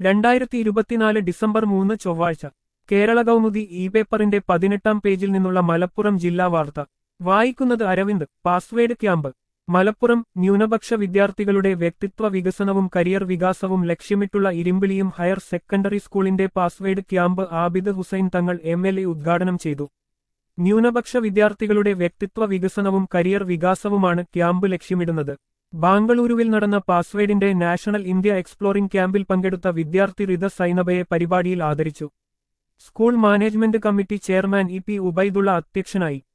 രണ്ടായിരത്തി ഇരുപത്തിനാല് ഡിസംബർ മൂന്ന് ചൊവ്വാഴ്ച കേരള കൗമുദി ഇ പേപ്പറിന്റെ പതിനെട്ടാം പേജിൽ നിന്നുള്ള മലപ്പുറം ജില്ലാ വാർത്ത വായിക്കുന്നത് അരവിന്ദ് പാസ്വേഡ് ക്യാമ്പ് മലപ്പുറം ന്യൂനപക്ഷ വിദ്യാർത്ഥികളുടെ വ്യക്തിത്വ വികസനവും കരിയർ വികാസവും ലക്ഷ്യമിട്ടുള്ള ഇരുമ്പിളിയും ഹയർ സെക്കൻഡറി സ്കൂളിന്റെ password camp Abid Hussain Thangal M L A ഉദ്ഘാടനം ചെയ്തു ന്യൂനപക്ഷ വിദ്യാർത്ഥികളുടെ വ്യക്തിത്വ വികസനവും കരിയർ വികാസവുമാണ് ക്യാമ്പ് ലക്ഷ്യമിടുന്നത് ബാംഗ്ലൂരുവിൽ നടന്ന പാസ്വേഡിന്റെ നാഷണൽ ഇന്ത്യ എക്സ്പ്ലോറിംഗ് ക്യാമ്പിൽ പങ്കെടുത്ത വിദ്യാർത്ഥി റിത സൈനബയെ പരിപാടിയിൽ ആദരിച്ചു school management committee chairman E P Ubaidulla അധ്യക്ഷനായി